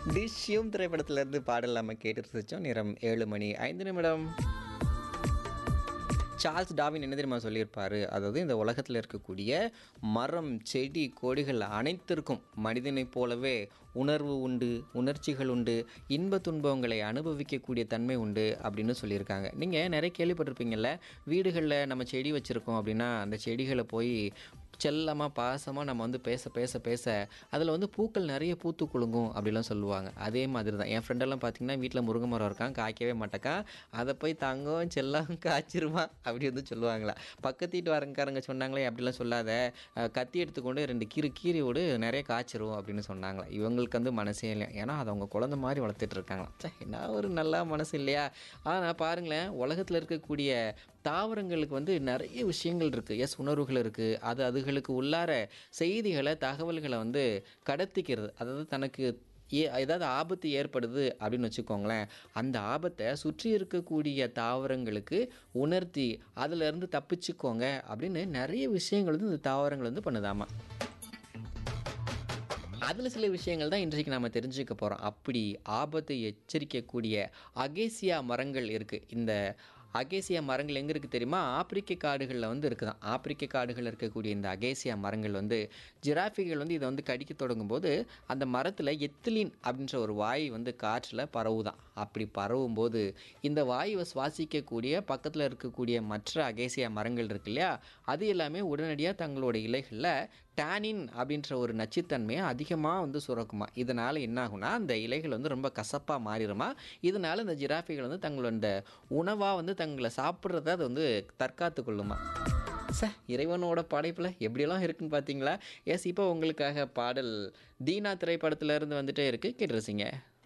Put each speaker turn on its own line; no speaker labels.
டிஷ்யூம் திரைப்படத்திலிருந்து பாடல் நம்ம கேட்டு ரசிச்சோம் நேரம் ஏழு மணி ஐந்து நிமிடம் சார்ல்ஸ் டாவின் என்ன தெரியுமா சொல்லியிருப்பாரு அதாவது இந்த உலகத்தில் இருக்கக்கூடிய மரம் செடி கொடிகள் அனைத்திற்கும் மனிதனைப் போலவே உணர்வு உண்டு உணர்ச்சிகள் உண்டு இன்ப துன்பங்களை அனுபவிக்கக்கூடிய தன்மை உண்டு அப்படின்னு சொல்லியிருக்காங்க நீங்கள் நிறைய கேள்விப்பட்டிருப்பீங்கள்ல வீடுகளில் நம்ம செடி வச்சுருக்கோம் அப்படின்னா அந்த செடிகளை போய் செல்லமாக பாசமாக நம்ம வந்து பேச பேச பேச அதில் வந்து பூக்கள் நிறைய பூத்து குலுங்கும் அப்படிலாம் சொல்லுவாங்க அதே மாதிரி தான் என் ஃப்ரெண்டெல்லாம் பார்த்தீங்கன்னா வீட்டில் முருங்கை மரம் இருக்கான் காய்க்கவே மாட்டேக்கா அதை போய் தங்கம் செல்லம் காய்ச்சிருமா அப்படி வந்து சொல்லுவாங்களா பக்கத்து வீட்டு வரங்காரங்க சொன்னாங்களே அப்படிலாம் சொல்லாத அஹ், கத்தி எடுத்துக்கொண்டு ரெண்டு கீரி கீரி விடு நிறைய காய்ச்சிரும் அப்படின்னு சொன்னாங்களா இவங்களுக்கு வந்து மனசே இல்லை ஏன்னா அதை அவங்க குழந்த மாதிரி வளர்த்துட்டு இருக்காங்களாம் ச்சே, என்ன ஒரு நல்ல மனசு இல்லையா ஆனால் பாருங்களேன் உலகத்தில் இருக்கக்கூடிய தாவரங்களுக்கு வந்து நிறைய விஷயங்கள் இருக்குது எஸ் உணர்வுகள் இருக்குது அது அதுகளுக்கு உள்ளார செய்திகளை தகவல்களை வந்து கடத்திக்கிறது அதாவது தனக்கு ஏ ஏதாவது ஆபத்து ஏற்படுது அப்படின்னு வச்சுக்கோங்களேன் அந்த ஆபத்தை சுற்றி இருக்கக்கூடிய தாவரங்களுக்கு உணர்த்தி அதிலிருந்து தப்பிச்சுக்கோங்க அப்படின்னு நிறைய விஷயங்கள் வந்து இந்த தாவரங்கள் வந்து பண்ணுதாமா அதில் சில விஷயங்கள் தான் இன்றைக்கு நாம் தெரிஞ்சுக்க போகிறோம் அப்படி ஆபத்தை எச்சரிக்கக்கூடிய அகேசியா மரங்கள் இருக்குது இந்த அகேசியா மரங்கள் எங்கே இருக்குது தெரியுமா ஆப்பிரிக்க காடுகளில் வந்து இருக்குதான் ஆப்பிரிக்க காடுகளில் இருக்கக்கூடிய இந்த அகேசியா மரங்கள் வந்து ஜிராஃபிகள் வந்து இதை வந்து கடிக்க தொடங்கும் போது அந்த மரத்தில் எத்திலின் அப்படின்ற ஒரு வாய் வந்து காற்றில் பரவுதான் அப்படி பரவும் போது இந்த வாயுவை சுவாசிக்கக்கூடிய பக்கத்தில் இருக்கக்கூடிய மற்ற அகேசியா மரங்கள் இருக்கு இல்லையா அது எல்லாமே உடனடியாக தங்களோட இலைகளில் டேனின் அப்படின்ற ஒரு நச்சுத்தன்மையை அதிகமாக வந்து சுரக்குமா இதனால் என்ன ஆகும்னா அந்த இலைகள் வந்து ரொம்ப கசப்பாக மாறிடுமா இதனால் இந்த ஜிராஃபிகள் வந்து தங்களோட உணவாக வந்து தங்களை சாப்பிட்றத அது வந்து தற்காத்து கொள்ளுமா ச இறைவனோட படைப்பில் எப்படியெல்லாம் இருக்குன்னு பார்த்தீங்களா எஸ் இப்போ உங்களுக்காக பாடல் தீனா திரைப்படத்துல இருந்து வந்துட்டே இருக்கு கேட்டுருசிங்க